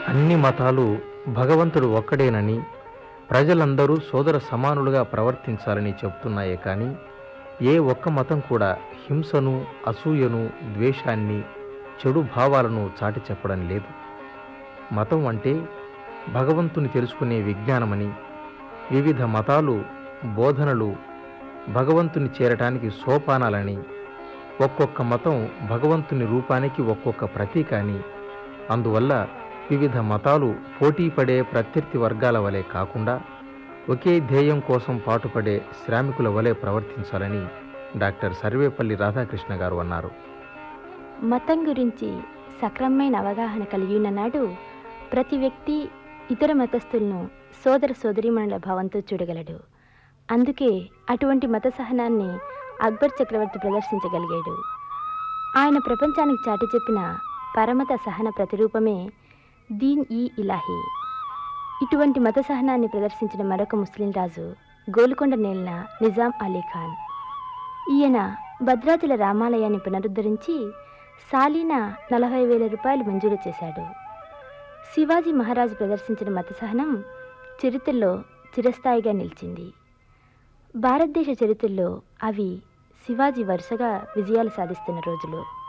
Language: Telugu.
అన్ని మతాలు భగవంతుడు ఒక్కడేనని ప్రజలందరూ సోదర సమానులుగా ప్రవర్తించాలని చెబుతున్నాయే కానీ ఏ ఒక్క మతం కూడా హింసను అసూయను ద్వేషాన్ని చెడు భావాలను చాటి చెప్పడం లేదు మతం అంటే భగవంతుని తెలుసుకునే విజ్ఞానమని వివిధ మతాలు బోధనలు భగవంతుని చేరటానికి సోపానాలని ఒక్కొక్క మతం భగవంతుని రూపానికి ఒక్కొక్క ప్రతీక అని అందువల్ల వివిధ మతాలు పోటీ పడే ప్రత్యర్థి వర్గాల వలె కాకుండా ఒకే ధ్యేయం కోసం పాటుపడే శ్రామికుల వలె ప్రవర్తించాలని డాక్టర్ సర్వేపల్లి రాధాకృష్ణ గారు అన్నారు మతం గురించి సక్రమమైన అవగాహన కలిగి ఉన్న నాడు ప్రతి వ్యక్తి ఇతర మతస్థులను సోదర సోదరీమణుల భావంతో చూడగలడు అందుకే అటువంటి మత సహనాన్ని అక్బర్ చక్రవర్తి ప్రదర్శించగలిగాడు ఆయన ప్రపంచానికి చాటి చెప్పిన పరమత సహన ప్రతిరూపమే దీన్ ఈ ఇలాహీ ఇటువంటి మత సహనాన్ని ప్రదర్శించిన మరొక ముస్లిం రాజు గోల్కొండ నేలిన నిజాం అలీ ఖాన్ ఈయన భద్రాచల రామాలయాన్ని పునరుద్ధరించి సాలీనా నలభై వేల రూపాయలు మంజూరు చేశాడు శివాజీ మహారాజు ప్రదర్శించిన మత సహనం చరిత్రలో చిరస్థాయిగా నిలిచింది భారతదేశ చరిత్రలో అవి శివాజీ వరుసగా విజయాలు సాధిస్తున్న రోజులు